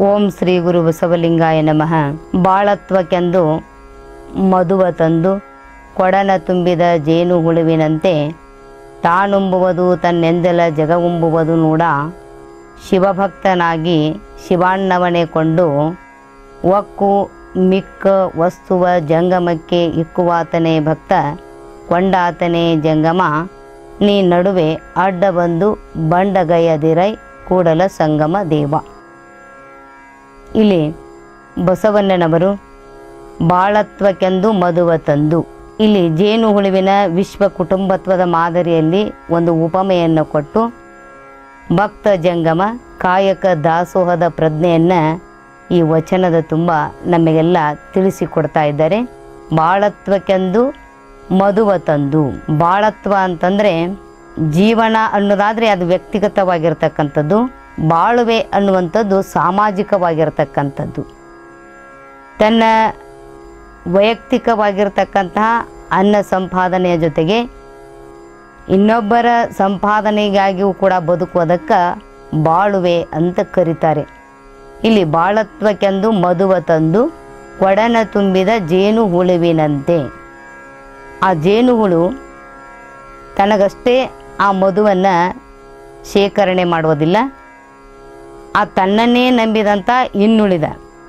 ಓಂ ಶ್ರೀ ಗುರು ಬಸವಲಿಂಗಾಯ ನಮಃ ಬಾಳತ್ವಕ್ಕೆಂದು ಮಧುವ ತಂದು ಕೊಡನ ತುಂಬಿದ ಜೇನು ಹುಳುವಿನಂತೆ ತಾನುಂಬುವುದು ತನ್ನೆಂದೆಲ ಜಗವುಂಬುವುದು ನೋಡ ಶಿವಭಕ್ತನಾಗಿ ಶಿವಾಣ್ಣವನೇ ಕೊಂಡು ಒಕ್ಕು ಮಿಕ್ಕ ವಸ್ತುವ ಜಂಗಮಕ್ಕೆ ಇಕ್ಕುವಾತನೇ ಭಕ್ತ ಕೊಂಡಾತನೇ ಜಂಗಮ ನೀ ನಡುವೆ ಅಡ್ಡ ಬಂದು ಬಂಡಗೈಯದಿರೈ ಕೂಡಲ ಸಂಗಮ ದೇವ ಇಲ್ಲಿ ಬಸವಣ್ಣನವರು ಬಾಳತ್ವಕ್ಕೆಂದು ಮಧುವ ತಂದು ಇಲ್ಲಿ ಜೇನು ಹುಳುವಿನ ವಿಶ್ವ ಕುಟುಂಬತ್ವದ ಮಾದರಿಯಲ್ಲಿ ಒಂದು ಉಪಮೆಯನ್ನು ಕೊಟ್ಟು ಭಕ್ತ ಜಂಗಮ ಕಾಯಕ ದಾಸೋಹದ ಪ್ರಜ್ಞೆಯನ್ನು ಈ ವಚನದ ತುಂಬ ನಮಗೆಲ್ಲ ತಿಳಿಸಿಕೊಡ್ತಾ ಇದ್ದಾರೆ ಬಾಳತ್ವಕ್ಕೆಂದು ಮಧುವ ತಂದು ಬಾಳತ್ವ ಅಂತಂದರೆ ಜೀವನ ಅನ್ನೋದಾದರೆ ಅದು ವ್ಯಕ್ತಿಗತವಾಗಿರ್ತಕ್ಕಂಥದ್ದು ಬಾಳುವೆ ಅನ್ನುವಂಥದ್ದು ಸಾಮಾಜಿಕವಾಗಿರ್ತಕ್ಕಂಥದ್ದು ತನ್ನ ವೈಯಕ್ತಿಕವಾಗಿರ್ತಕ್ಕಂತಹ ಅನ್ನ ಸಂಪಾದನೆಯ ಜೊತೆಗೆ ಇನ್ನೊಬ್ಬರ ಸಂಪಾದನೆಗಾಗಿಯೂ ಕೂಡ ಬದುಕುವುದಕ್ಕೆ ಬಾಳುವೆ ಅಂತ ಕರೀತಾರೆ ಇಲ್ಲಿ ಬಾಳತ್ವಕ್ಕೆಂದು ಮಧುವ ತಂದು ಕೊಡನ ತುಂಬಿದ ಜೇನು ಹುಳುವಿನಂತೆ ಆ ಜೇನು ಹುಳು ತನಗಷ್ಟೇ ಆ ಮಧುವನ್ನು ಶೇಖರಣೆ ಮಾಡುವುದಿಲ್ಲ ಆ ತನ್ನನ್ನೇ ನಂಬಿದಂಥ ಇನ್ನುಳಿದ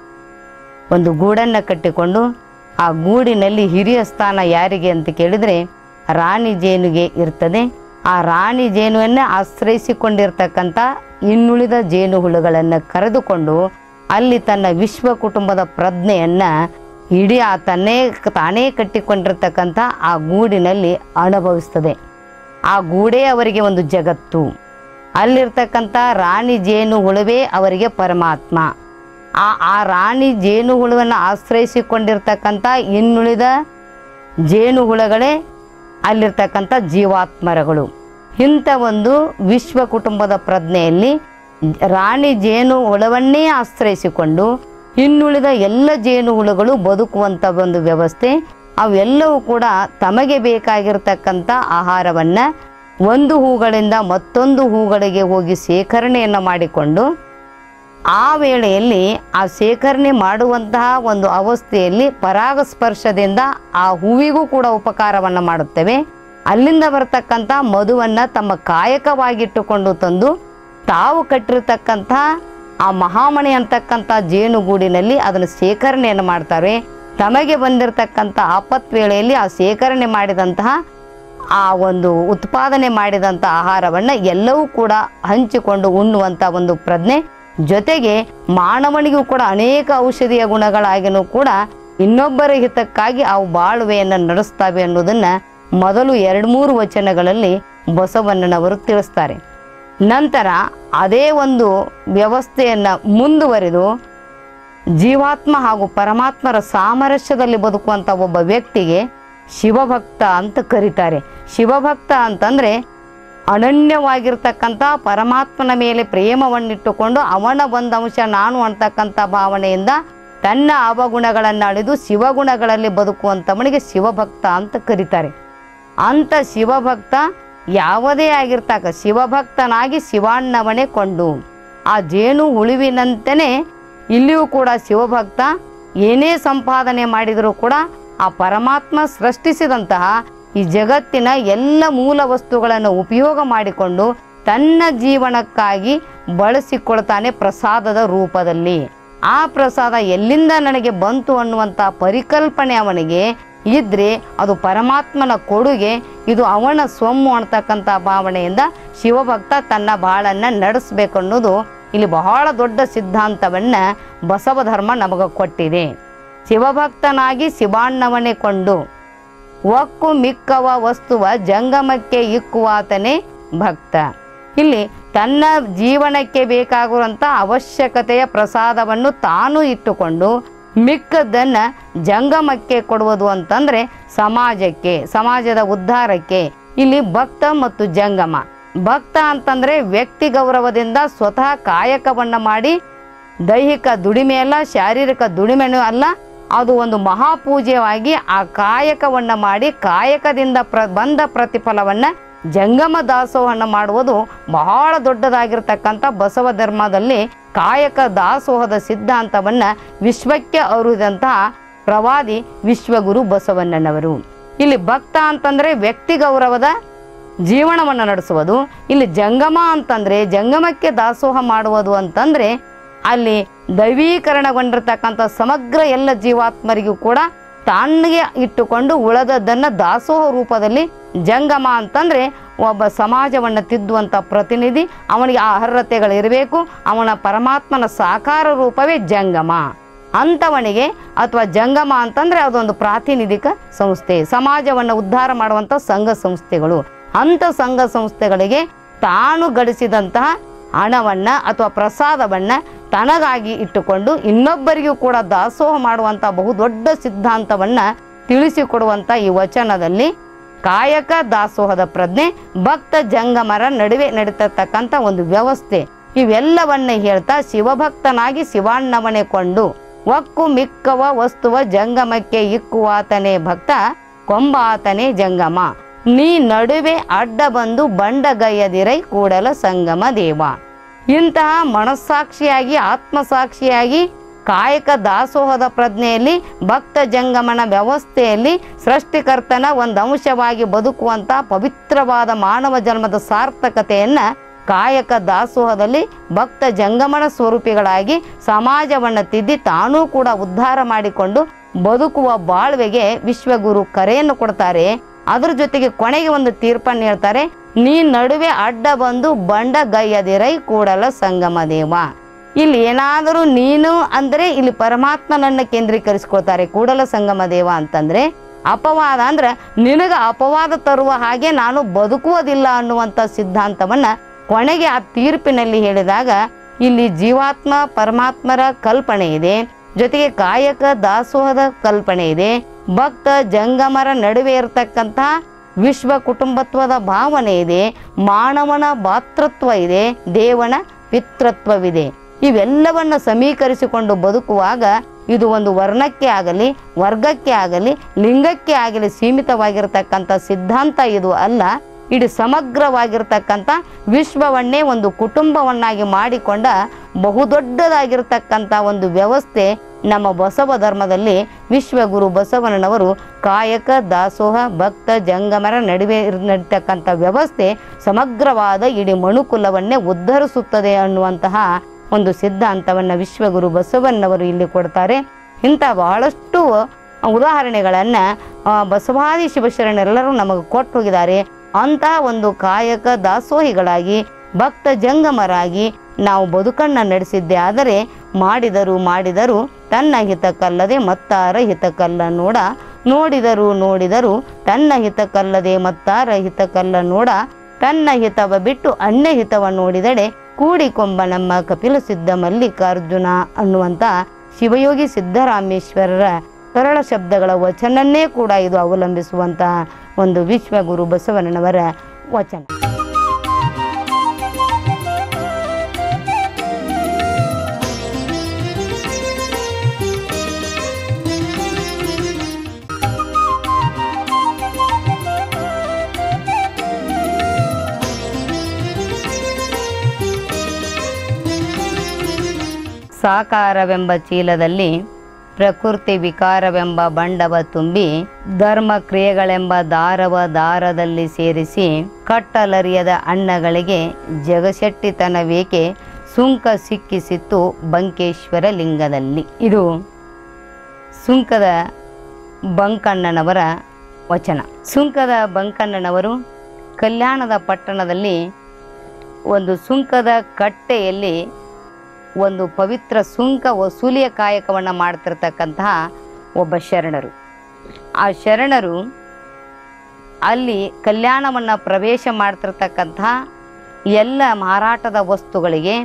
ಒಂದು ಗೂಡನ್ನು ಕಟ್ಟಿಕೊಂಡು ಆ ಗೂಡಿನಲ್ಲಿ ಹಿರಿಯ ಸ್ಥಾನ ಯಾರಿಗೆ ಅಂತ ಕೇಳಿದರೆ ರಾಣಿ ಜೇನುಗೆ ಇರ್ತದೆ ಆ ರಾಣಿ ಜೇನುವನ್ನು ಆಶ್ರಯಿಸಿಕೊಂಡಿರ್ತಕ್ಕಂಥ ಇನ್ನುಳಿದ ಜೇನು ಹುಳುಗಳನ್ನು ಕರೆದುಕೊಂಡು ಅಲ್ಲಿ ತನ್ನ ವಿಶ್ವ ಕುಟುಂಬದ ಪ್ರಜ್ಞೆಯನ್ನು ಇಡೀ ಆ ತನ್ನೇ ತಾನೇ ಕಟ್ಟಿಕೊಂಡಿರ್ತಕ್ಕಂಥ ಆ ಗೂಡಿನಲ್ಲಿ ಅನುಭವಿಸ್ತದೆ ಆ ಗೂಡೇ ಅವರಿಗೆ ಒಂದು ಜಗತ್ತು ಅಲ್ಲಿರ್ತಕ್ಕಂಥ ರಾಣಿ ಜೇನು ಹುಳುವೇ ಅವರಿಗೆ ಪರಮಾತ್ಮ ಆ ಆ ರಾಣಿ ಜೇನು ಹುಳುವನ್ನು ಆಶ್ರಯಿಸಿಕೊಂಡಿರ್ತಕ್ಕಂಥ ಇನ್ನುಳಿದ ಜೇನು ಹುಳುಗಳೇ ಅಲ್ಲಿರ್ತಕ್ಕಂಥ ಜೀವಾತ್ಮರಗಳು ಇಂಥ ಒಂದು ವಿಶ್ವ ಕುಟುಂಬದ ಪ್ರಜ್ಞೆಯಲ್ಲಿ ರಾಣಿ ಜೇನು ಹುಳವನ್ನೇ ಆಶ್ರಯಿಸಿಕೊಂಡು ಇನ್ನುಳಿದ ಎಲ್ಲ ಜೇನು ಹುಳುಗಳು ಬದುಕುವಂಥ ಒಂದು ವ್ಯವಸ್ಥೆ ಅವೆಲ್ಲವೂ ಕೂಡ ತಮಗೆ ಬೇಕಾಗಿರ್ತಕ್ಕಂಥ ಆಹಾರವನ್ನು ಒಂದು ಹೂಗಳಿಂದ ಮತ್ತೊಂದು ಹೂಗಳಿಗೆ ಹೋಗಿ ಶೇಖರಣೆಯನ್ನು ಮಾಡಿಕೊಂಡು ಆ ವೇಳೆಯಲ್ಲಿ ಆ ಶೇಖರಣೆ ಮಾಡುವಂತಹ ಒಂದು ಅವಸ್ಥೆಯಲ್ಲಿ ಪರಾಗಸ್ಪರ್ಶದಿಂದ ಆ ಹೂವಿಗೂ ಕೂಡ ಉಪಕಾರವನ್ನು ಮಾಡುತ್ತವೆ ಅಲ್ಲಿಂದ ಬರತಕ್ಕಂಥ ಮಧುವನ್ನು ತಮ್ಮ ಕಾಯಕವಾಗಿಟ್ಟುಕೊಂಡು ತಂದು ತಾವು ಕಟ್ಟಿರ್ತಕ್ಕಂಥ ಆ ಮಹಾಮಣಿ ಅಂತಕ್ಕಂಥ ಜೇನುಗೂಡಿನಲ್ಲಿ ಅದನ್ನು ಶೇಖರಣೆಯನ್ನು ಮಾಡ್ತಾರೆ ತಮಗೆ ಬಂದಿರತಕ್ಕಂಥ ಆಪತ್ ವೇಳೆಯಲ್ಲಿ ಆ ಶೇಖರಣೆ ಮಾಡಿದಂತಹ ಆ ಒಂದು ಉತ್ಪಾದನೆ ಮಾಡಿದಂಥ ಆಹಾರವನ್ನು ಎಲ್ಲವೂ ಕೂಡ ಹಂಚಿಕೊಂಡು ಉಣ್ಣುವಂಥ ಒಂದು ಪ್ರಜ್ಞೆ ಜೊತೆಗೆ ಮಾನವನಿಗೂ ಕೂಡ ಅನೇಕ ಔಷಧೀಯ ಗುಣಗಳಾಗಿನೂ ಕೂಡ ಇನ್ನೊಬ್ಬರ ಹಿತಕ್ಕಾಗಿ ಅವು ಬಾಳುವೆಯನ್ನು ನಡೆಸ್ತವೆ ಅನ್ನೋದನ್ನು ಮೊದಲು ಎರಡು ಮೂರು ವಚನಗಳಲ್ಲಿ ಬಸವಣ್ಣನವರು ತಿಳಿಸ್ತಾರೆ ನಂತರ ಅದೇ ಒಂದು ವ್ಯವಸ್ಥೆಯನ್ನು ಮುಂದುವರಿದು ಜೀವಾತ್ಮ ಹಾಗೂ ಪರಮಾತ್ಮರ ಸಾಮರಸ್ಯದಲ್ಲಿ ಬದುಕುವಂಥ ಒಬ್ಬ ವ್ಯಕ್ತಿಗೆ ಶಿವಭಕ್ತ ಅಂತ ಕರೀತಾರೆ ಶಿವಭಕ್ತ ಅಂತಂದರೆ ಅನನ್ಯವಾಗಿರ್ತಕ್ಕಂಥ ಪರಮಾತ್ಮನ ಮೇಲೆ ಪ್ರೇಮವನ್ನಿಟ್ಟುಕೊಂಡು ಅವನ ಒಂದು ಅಂಶ ನಾನು ಅಂತಕ್ಕಂಥ ಭಾವನೆಯಿಂದ ತನ್ನ ಅವಗುಣಗಳನ್ನು ಅಳಿದು ಶಿವಗುಣಗಳಲ್ಲಿ ಬದುಕುವಂಥವನಿಗೆ ಶಿವಭಕ್ತ ಅಂತ ಕರೀತಾರೆ ಅಂಥ ಶಿವಭಕ್ತ ಯಾವುದೇ ಆಗಿರ್ತಕ್ಕ ಶಿವಭಕ್ತನಾಗಿ ಶಿವಾಣ್ಣವನೇ ಕೊಂಡು ಆ ಜೇನು ಉಳಿವಿನಂತೆಯೇ ಇಲ್ಲಿಯೂ ಕೂಡ ಶಿವಭಕ್ತ ಏನೇ ಸಂಪಾದನೆ ಮಾಡಿದರೂ ಕೂಡ ಆ ಪರಮಾತ್ಮ ಸೃಷ್ಟಿಸಿದಂತಹ ಈ ಜಗತ್ತಿನ ಎಲ್ಲ ಮೂಲ ವಸ್ತುಗಳನ್ನು ಉಪಯೋಗ ಮಾಡಿಕೊಂಡು ತನ್ನ ಜೀವನಕ್ಕಾಗಿ ಬಳಸಿಕೊಳ್ತಾನೆ ಪ್ರಸಾದದ ರೂಪದಲ್ಲಿ ಆ ಪ್ರಸಾದ ಎಲ್ಲಿಂದ ನನಗೆ ಬಂತು ಅನ್ನುವಂಥ ಪರಿಕಲ್ಪನೆ ಅವನಿಗೆ ಇದ್ರೆ ಅದು ಪರಮಾತ್ಮನ ಕೊಡುಗೆ ಇದು ಅವನ ಸೊಮ್ಮು ಅಂತಕ್ಕಂಥ ಭಾವನೆಯಿಂದ ಶಿವಭಕ್ತ ತನ್ನ ಬಾಳನ್ನು ನಡೆಸಬೇಕು ಅನ್ನೋದು ಇಲ್ಲಿ ಬಹಳ ದೊಡ್ಡ ಸಿದ್ಧಾಂತವನ್ನು ಬಸವ ಧರ್ಮ ನಮಗೆ ಕೊಟ್ಟಿದೆ ಶಿವಭಕ್ತನಾಗಿ ಶಿವಾಣ್ಣವನೇ ಕೊಂಡು ಒಕ್ಕು ಮಿಕ್ಕವ ವಸ್ತುವ ಜಂಗಮಕ್ಕೆ ಇಕ್ಕುವಾತನೇ ಭಕ್ತ ಇಲ್ಲಿ ತನ್ನ ಜೀವನಕ್ಕೆ ಬೇಕಾಗುವಂಥ ಅವಶ್ಯಕತೆಯ ಪ್ರಸಾದವನ್ನು ತಾನು ಇಟ್ಟುಕೊಂಡು ಮಿಕ್ಕದ್ದನ್ನು ಜಂಗಮಕ್ಕೆ ಕೊಡುವುದು ಅಂತಂದರೆ ಸಮಾಜಕ್ಕೆ ಸಮಾಜದ ಉದ್ಧಾರಕ್ಕೆ ಇಲ್ಲಿ ಭಕ್ತ ಮತ್ತು ಜಂಗಮ ಭಕ್ತ ಅಂತಂದರೆ ವ್ಯಕ್ತಿ ಗೌರವದಿಂದ ಸ್ವತಃ ಕಾಯಕವನ್ನು ಮಾಡಿ ದೈಹಿಕ ದುಡಿಮೆ ಅಲ್ಲ ಶಾರೀರಿಕ ದುಡಿಮೆನೂ ಅಲ್ಲ ಅದು ಒಂದು ಮಹಾಪೂಜ್ಯವಾಗಿ ಆ ಕಾಯಕವನ್ನು ಮಾಡಿ ಕಾಯಕದಿಂದ ಪ್ರ ಬಂದ ಪ್ರತಿಫಲವನ್ನು ಜಂಗಮ ದಾಸೋಹನ ಮಾಡುವುದು ಬಹಳ ದೊಡ್ಡದಾಗಿರ್ತಕ್ಕಂಥ ಬಸವ ಧರ್ಮದಲ್ಲಿ ಕಾಯಕ ದಾಸೋಹದ ಸಿದ್ಧಾಂತವನ್ನು ವಿಶ್ವಕ್ಕೆ ಅರುದಂತಹ ಪ್ರವಾದಿ ವಿಶ್ವಗುರು ಬಸವಣ್ಣನವರು ಇಲ್ಲಿ ಭಕ್ತ ಅಂತಂದರೆ ವ್ಯಕ್ತಿ ಗೌರವದ ಜೀವನವನ್ನು ನಡೆಸುವುದು ಇಲ್ಲಿ ಜಂಗಮ ಅಂತಂದರೆ ಜಂಗಮಕ್ಕೆ ದಾಸೋಹ ಮಾಡುವುದು ಅಂತಂದರೆ ಅಲ್ಲಿ ದೈವೀಕರಣಗೊಂಡಿರ್ತಕ್ಕಂಥ ಸಮಗ್ರ ಎಲ್ಲ ಜೀವಾತ್ಮರಿಗೂ ಕೂಡ ತಣ್ಣಗೆ ಇಟ್ಟುಕೊಂಡು ಉಳದದ್ದನ್ನು ದಾಸೋಹ ರೂಪದಲ್ಲಿ ಜಂಗಮ ಅಂತಂದರೆ ಒಬ್ಬ ಸಮಾಜವನ್ನು ತಿದ್ದುವಂಥ ಪ್ರತಿನಿಧಿ ಅವನಿಗೆ ಆ ಅರ್ಹತೆಗಳಿರಬೇಕು ಅವನ ಪರಮಾತ್ಮನ ಸಾಕಾರ ರೂಪವೇ ಜಂಗಮ ಅಂಥವನಿಗೆ ಅಥವಾ ಜಂಗಮ ಅಂತಂದರೆ ಅದೊಂದು ಪ್ರಾತಿನಿಧಿಕ ಸಂಸ್ಥೆ ಸಮಾಜವನ್ನು ಉದ್ಧಾರ ಮಾಡುವಂಥ ಸಂಘ ಸಂಸ್ಥೆಗಳು ಅಂಥ ಸಂಘ ಸಂಸ್ಥೆಗಳಿಗೆ ತಾನು ಗಳಿಸಿದಂತಹ ಹಣವನ್ನು ಅಥವಾ ಪ್ರಸಾದವನ್ನು ತನಗಾಗಿ ಇಟ್ಟುಕೊಂಡು ಇನ್ನೊಬ್ಬರಿಗೂ ಕೂಡ ದಾಸೋಹ ಮಾಡುವಂಥ ಬಹುದೊಡ್ಡ ಸಿದ್ಧಾಂತವನ್ನು ತಿಳಿಸಿಕೊಡುವಂಥ ಈ ವಚನದಲ್ಲಿ ಕಾಯಕ ದಾಸೋಹದ ಪ್ರಜ್ಞೆ ಭಕ್ತ ಜಂಗಮರ ನಡುವೆ ನಡೀತಕ್ಕಂಥ ಒಂದು ವ್ಯವಸ್ಥೆ ಇವೆಲ್ಲವನ್ನ ಹೇಳ್ತಾ ಶಿವಭಕ್ತನಾಗಿ ಶಿವಾಣ್ಣವನೆ ಕೊಂಡು ಒಕ್ಕು ಮಿಕ್ಕವ ವಸ್ತುವ ಜಂಗಮಕ್ಕೆ ಇಕ್ಕುವಾತನೇ ಭಕ್ತ ಕೊಂಬಾತನೇ ಜಂಗಮ ನೀ ನಡುವೆ ಅಡ್ಡ ಬಂದು ಬಂಡಗೈಯದಿರೈ ಕೂಡಲ ಸಂಗಮ ದೇವ ಇಂತಹ ಮನಸ್ಸಾಕ್ಷಿಯಾಗಿ ಆತ್ಮಸಾಕ್ಷಿಯಾಗಿ ಕಾಯಕ ದಾಸೋಹದ ಪ್ರಜ್ಞೆಯಲ್ಲಿ ಭಕ್ತ ಜಂಗಮನ ವ್ಯವಸ್ಥೆಯಲ್ಲಿ ಸೃಷ್ಟಿಕರ್ತನ ಒಂದು ಅಂಶವಾಗಿ ಬದುಕುವಂಥ ಪವಿತ್ರವಾದ ಮಾನವ ಜನ್ಮದ ಸಾರ್ಥಕತೆಯನ್ನು ಕಾಯಕ ದಾಸೋಹದಲ್ಲಿ ಭಕ್ತ ಜಂಗಮನ ಸ್ವರೂಪಿಗಳಾಗಿ ಸಮಾಜವನ್ನು ತಿದ್ದಿ ತಾನೂ ಕೂಡ ಉದ್ಧಾರ ಮಾಡಿಕೊಂಡು ಬದುಕುವ ಬಾಳ್ವೆಗೆ ವಿಶ್ವಗುರು ಕರೆಯನ್ನು ಕೊಡ್ತಾರೆ ಅದ್ರ ಜೊತೆಗೆ ಕೊನೆಗೆ ಒಂದು ತೀರ್ಪನ್ನು ಹೇಳ್ತಾರೆ ನೀ ನಡುವೆ ಅಡ್ಡ ಬಂದು ಬಂಡ ಗೈಯದಿರೈ ಕೂಡಲ ಸಂಗಮ ದೇವ ಇಲ್ಲಿ ಏನಾದರೂ ನೀನು ಅಂದರೆ ಇಲ್ಲಿ ಪರಮಾತ್ಮನನ್ನ ಕೇಂದ್ರೀಕರಿಸ್ಕೊಳ್ತಾರೆ ಕೂಡಲ ಸಂಗಮ ದೇವ ಅಂತಂದ್ರೆ ಅಪವಾದ ಅಂದ್ರೆ ನಿನಗ ಅಪವಾದ ತರುವ ಹಾಗೆ ನಾನು ಬದುಕುವುದಿಲ್ಲ ಅನ್ನುವಂಥ ಸಿದ್ಧಾಂತವನ್ನ ಕೊನೆಗೆ ಆ ತೀರ್ಪಿನಲ್ಲಿ ಹೇಳಿದಾಗ ಇಲ್ಲಿ ಜೀವಾತ್ಮ ಪರಮಾತ್ಮರ ಕಲ್ಪನೆ ಇದೆ ಜೊತೆಗೆ ಕಾಯಕ ದಾಸೋಹದ ಕಲ್ಪನೆ ಇದೆ ಭಕ್ತ ಜಂಗಮರ ನಡುವೆ ಇರತಕ್ಕಂಥ ವಿಶ್ವ ಕುಟುಂಬತ್ವದ ಭಾವನೆ ಇದೆ ಮಾನವನ ಭಾತೃತ್ವ ಇದೆ ದೇವನ ಪಿತೃತ್ವವಿದೆ ಇವೆಲ್ಲವನ್ನ ಸಮೀಕರಿಸಿಕೊಂಡು ಬದುಕುವಾಗ ಇದು ಒಂದು ವರ್ಣಕ್ಕೆ ಆಗಲಿ ವರ್ಗಕ್ಕೆ ಆಗಲಿ ಲಿಂಗಕ್ಕೆ ಆಗಲಿ ಸೀಮಿತವಾಗಿರತಕ್ಕಂಥ ಸಿದ್ಧಾಂತ ಇದು ಅಲ್ಲ ಇಡೀ ಸಮಗ್ರವಾಗಿರ್ತಕ್ಕಂಥ ವಿಶ್ವವನ್ನೇ ಒಂದು ಕುಟುಂಬವನ್ನಾಗಿ ಮಾಡಿಕೊಂಡ ಬಹುದೊಡ್ಡದಾಗಿರ್ತಕ್ಕಂಥ ಒಂದು ವ್ಯವಸ್ಥೆ ನಮ್ಮ ಬಸವ ಧರ್ಮದಲ್ಲಿ ವಿಶ್ವಗುರು ಬಸವಣ್ಣನವರು ಕಾಯಕ ದಾಸೋಹ ಭಕ್ತ ಜಂಗಮರ ನಡುವೆ ಇರ್- ನಡೀತಕ್ಕಂಥ ವ್ಯವಸ್ಥೆ ಸಮಗ್ರವಾದ ಇಡೀ ಮನುಕುಲವನ್ನೇ ಉದ್ಧರಿಸುತ್ತದೆ ಅನ್ನುವಂತಹ ಒಂದು ಸಿದ್ಧಾಂತವನ್ನು ವಿಶ್ವಗುರು ಬಸವಣ್ಣವರು ಇಲ್ಲಿ ಕೊಡ್ತಾರೆ ಇಂಥ ಬಹಳಷ್ಟು ಉದಾಹರಣೆಗಳನ್ನು ಬಸವಾದಿ ಶಿವಶರಣರೆಲ್ಲರೂ ನಮಗೆ ಕೊಟ್ಟು ಹೋಗಿದ್ದಾರೆ ಅಂತಹ ಒಂದು ಕಾಯಕ ದಾಸೋಹಿಗಳಾಗಿ ಭಕ್ತ ಜಂಗಮರಾಗಿ ನಾವು ಬದುಕನ್ನು ನಡೆಸಿದ್ದೆ ಆದರೆ ಮಾಡಿದರು ಮಾಡಿದರು ತನ್ನ ಹಿತಕ್ಕಲ್ಲದೆ ಮತ್ತಾರ ಹಿತಕ್ಕಲ್ಲ ನೋಡ ನೋಡಿದರು ನೋಡಿದರು ತನ್ನ ಹಿತಕ್ಕಲ್ಲದೆ ಮತ್ತಾರ ಹಿತಕ್ಕಲ್ಲ ನೋಡ ತನ್ನ ಹಿತವ ಬಿಟ್ಟು ಅನ್ಯ ಹಿತವ ನೋಡಿದಡೆ ಕೂಡಿಕೊಂಬ ನಮ್ಮ ಕಪಿಲ ಸಿದ್ಧ ಮಲ್ಲಿಕಾರ್ಜುನ ಅನ್ನುವಂಥ ಶಿವಯೋಗಿ ಸಿದ್ದರಾಮೇಶ್ವರರ ಸರಳ ಶಬ್ದಗಳ ವಚನನ್ನೇ ಕೂಡ ಇದು ಅವಲಂಬಿಸುವಂತಹ ಒಂದು ವಿಶ್ವಗುರು ಬಸವಣ್ಣನವರ ವಚನ ಸಾಕಾರವೆಂಬ ಚೀಲದಲ್ಲಿ ಪ್ರಕೃತಿ ವಿಕಾರವೆಂಬ ಬಂಡವ ತುಂಬಿ ಧರ್ಮ ಕ್ರಿಯೆಗಳೆಂಬ ದಾರವ ದಾರದಲ್ಲಿ ಸೇರಿಸಿ ಕಟ್ಟಲರಿಯದ ಅಣ್ಣಗಳಿಗೆ ಜಗಶೆಟ್ಟಿತನವೇಕೆ ಸುಂಕ ಸಿಕ್ಕಿಸಿತ್ತು ಬಂಕೇಶ್ವರ ಲಿಂಗದಲ್ಲಿ ಇದು ಸುಂಕದ ಬಂಕಣ್ಣನವರ ವಚನ ಸುಂಕದ ಬಂಕಣ್ಣನವರು ಕಲ್ಯಾಣದ ಪಟ್ಟಣದಲ್ಲಿ ಒಂದು ಸುಂಕದ ಕಟ್ಟೆಯಲ್ಲಿ ಒಂದು ಪವಿತ್ರ ಸುಂಕ ವಸೂಲಿಯ ಕಾಯಕವನ್ನು ಮಾಡ್ತಿರ್ತಕ್ಕಂತಹ ಒಬ್ಬ ಶರಣರು ಆ ಶರಣರು ಅಲ್ಲಿ ಕಲ್ಯಾಣವನ್ನು ಪ್ರವೇಶ ಮಾಡ್ತಿರ್ತಕ್ಕಂತಹ ಎಲ್ಲ ಮಾರಾಟದ ವಸ್ತುಗಳಿಗೆ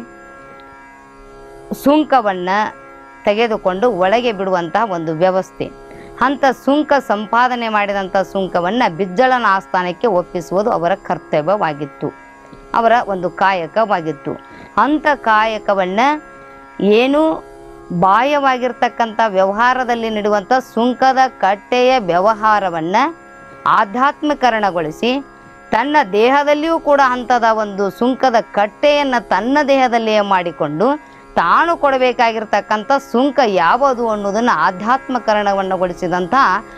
ಸುಂಕವನ್ನು ತೆಗೆದುಕೊಂಡು ಒಳಗೆ ಬಿಡುವಂತಹ ಒಂದು ವ್ಯವಸ್ಥೆ ಅಂಥ ಸುಂಕ ಸಂಪಾದನೆ ಮಾಡಿದಂಥ ಸುಂಕವನ್ನು ಬಿಜ್ಜಳನ ಆಸ್ಥಾನಕ್ಕೆ ಒಪ್ಪಿಸುವುದು ಅವರ ಕರ್ತವ್ಯವಾಗಿತ್ತು ಅವರ ಒಂದು ಕಾಯಕವಾಗಿತ್ತು ಅಂಥ ಕಾಯಕವನ್ನು ಏನು ಬಾಹ್ಯವಾಗಿರ್ತಕ್ಕಂಥ ವ್ಯವಹಾರದಲ್ಲಿ ನೀಡುವಂಥ ಸುಂಕದ ಕಟ್ಟೆಯ ವ್ಯವಹಾರವನ್ನು ಆಧ್ಯಾತ್ಮೀಕರಣಗೊಳಿಸಿ ತನ್ನ ದೇಹದಲ್ಲಿಯೂ ಕೂಡ ಅಂಥದ ಒಂದು ಸುಂಕದ ಕಟ್ಟೆಯನ್ನು ತನ್ನ ದೇಹದಲ್ಲಿಯೇ ಮಾಡಿಕೊಂಡು ತಾನು ಕೊಡಬೇಕಾಗಿರ್ತಕ್ಕಂಥ ಸುಂಕ ಯಾವುದು ಅನ್ನೋದನ್ನು ಆಧ್ಯಾತ್ಮಕರಣವನ್ನುಗೊಳಿಸಿದಂಥ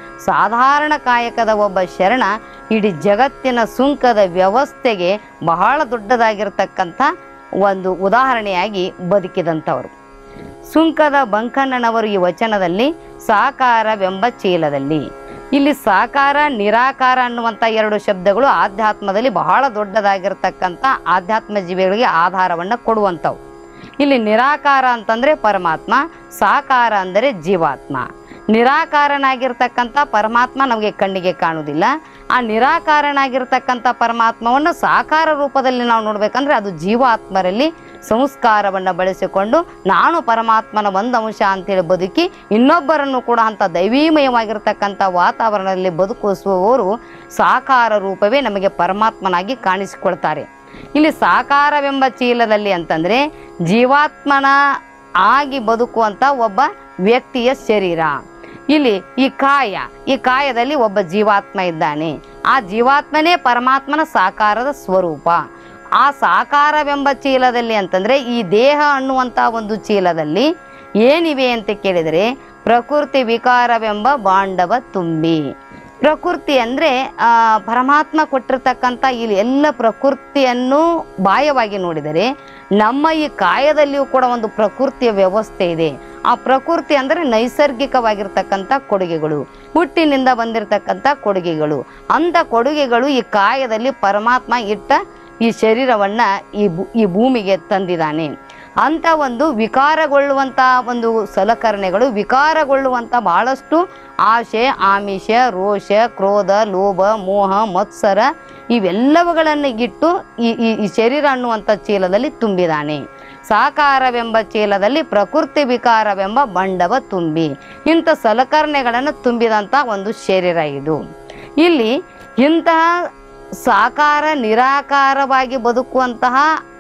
ಸಾಧಾರಣ ಕಾಯಕದ ಒಬ್ಬ ಶರಣ ಇಡೀ ಜಗತ್ತಿನ ಸುಂಕದ ವ್ಯವಸ್ಥೆಗೆ ಬಹಳ ದೊಡ್ಡದಾಗಿರ್ತಕ್ಕಂಥ ಒಂದು ಉದಾಹರಣೆಯಾಗಿ ಬದುಕಿದಂಥವರು ಸುಂಕದ ಬಂಕಣ್ಣನವರು ಈ ವಚನದಲ್ಲಿ ಸಾಕಾರವೆಂಬ ಚೀಲದಲ್ಲಿ ಇಲ್ಲಿ ಸಾಕಾರ ನಿರಾಕಾರ ಅನ್ನುವಂಥ ಎರಡು ಶಬ್ದಗಳು ಆಧ್ಯಾತ್ಮದಲ್ಲಿ ಬಹಳ ದೊಡ್ಡದಾಗಿರ್ತಕ್ಕಂಥ ಆಧ್ಯಾತ್ಮ ಜೀವಿಗಳಿಗೆ ಆಧಾರವನ್ನು ಕೊಡುವಂಥವು ಇಲ್ಲಿ ನಿರಾಕಾರ ಅಂತಂದರೆ ಪರಮಾತ್ಮ ಸಾಕಾರ ಅಂದರೆ ಜೀವಾತ್ಮ ನಿರಾಕಾರನಾಗಿರ್ತಕ್ಕಂಥ ಪರಮಾತ್ಮ ನಮಗೆ ಕಣ್ಣಿಗೆ ಕಾಣುವುದಿಲ್ಲ ಆ ನಿರಾಕಾರನಾಗಿರ್ತಕ್ಕಂಥ ಪರಮಾತ್ಮವನ್ನು ಸಾಕಾರ ರೂಪದಲ್ಲಿ ನಾವು ನೋಡ್ಬೇಕಂದ್ರೆ ಅದು ಜೀವಾತ್ಮರಲ್ಲಿ ಸಂಸ್ಕಾರವನ್ನು ಬಳಸಿಕೊಂಡು ನಾನು ಪರಮಾತ್ಮನ ಒಂದು ಅಂಶ ಅಂತೇಳಿ ಬದುಕಿ ಇನ್ನೊಬ್ಬರನ್ನು ಕೂಡ ಅಂಥ ದೈವೀಮಯವಾಗಿರ್ತಕ್ಕಂಥ ವಾತಾವರಣದಲ್ಲಿ ಬದುಕಿಸುವವರು ಸಾಕಾರ ರೂಪವೇ ನಮಗೆ ಪರಮಾತ್ಮನಾಗಿ ಕಾಣಿಸಿಕೊಳ್ತಾರೆ ಇಲ್ಲಿ ಸಾಕಾರವೆಂಬ ಚೀಲದಲ್ಲಿ ಅಂತಂದರೆ ಜೀವಾತ್ಮನ ಆಗಿ ಬದುಕುವಂಥ ಒಬ್ಬ ವ್ಯಕ್ತಿಯ ಶರೀರ ಇಲ್ಲಿ ಈ ಕಾಯ ಈ ಕಾಯದಲ್ಲಿ ಒಬ್ಬ ಜೀವಾತ್ಮ ಇದ್ದಾನೆ ಆ ಜೀವಾತ್ಮನೇ ಪರಮಾತ್ಮನ ಸಾಕಾರದ ಸ್ವರೂಪ ಆ ಸಾಕಾರವೆಂಬ ಚೀಲದಲ್ಲಿ ಅಂತಂದರೆ ಈ ದೇಹ ಅನ್ನುವಂಥ ಒಂದು ಚೀಲದಲ್ಲಿ ಏನಿವೆ ಅಂತ ಕೇಳಿದರೆ ಪ್ರಕೃತಿ ವಿಕಾರವೆಂಬ ಬಾಂಡವ ತುಂಬಿ ಪ್ರಕೃತಿ ಅಂದರೆ ಪರಮಾತ್ಮ ಕೊಟ್ಟಿರ್ತಕ್ಕಂಥ ಇಲ್ಲಿ ಎಲ್ಲ ಪ್ರಕೃತಿಯನ್ನು ಬಾಯವಾಗಿ ನೋಡಿದರೆ ನಮ್ಮ ಈ ಕಾಯದಲ್ಲಿಯೂ ಕೂಡ ಒಂದು ಪ್ರಕೃತಿಯ ವ್ಯವಸ್ಥೆ ಇದೆ ಆ ಪ್ರಕೃತಿ ಅಂದರೆ ನೈಸರ್ಗಿಕವಾಗಿರ್ತಕ್ಕಂಥ ಕೊಡುಗೆಗಳು ಹುಟ್ಟಿನಿಂದ ಬಂದಿರತಕ್ಕಂಥ ಕೊಡುಗೆಗಳು ಅಂಥ ಕೊಡುಗೆಗಳು ಈ ಕಾಯದಲ್ಲಿ ಪರಮಾತ್ಮ ಇಟ್ಟ ಈ ಶರೀರವನ್ನು ಈ ಭೂ ಈ ಭೂಮಿಗೆ ತಂದಿದ್ದಾನೆ ಅಂಥ ಒಂದು ವಿಕಾರಗೊಳ್ಳುವಂಥ ಒಂದು ಸಲಕರಣೆಗಳು ವಿಕಾರಗೊಳ್ಳುವಂಥ ಬಹಳಷ್ಟು ಆಶೆ ಆಮಿಷ ರೋಷ ಕ್ರೋಧ ಲೋಭ ಮೋಹ ಮತ್ಸರ ಇವೆಲ್ಲವುಗಳನ್ನು ಇಟ್ಟು ಈ ಈ ಈ ಶರೀರ ಅನ್ನುವಂಥ ಚೀಲದಲ್ಲಿ ತುಂಬಿದಾನೆ ಸಾಕಾರವೆಂಬ ಚೀಲದಲ್ಲಿ ಪ್ರಕೃತಿ ವಿಕಾರವೆಂಬ ಬಂಡವ ತುಂಬಿ ಇಂಥ ಸಲಕರಣೆಗಳನ್ನು ತುಂಬಿದಂಥ ಒಂದು ಶರೀರ ಇದು ಇಲ್ಲಿ ಇಂತಹ ಸಾಕಾರ ನಿರಾಕಾರವಾಗಿ ಬದುಕುವಂತಹ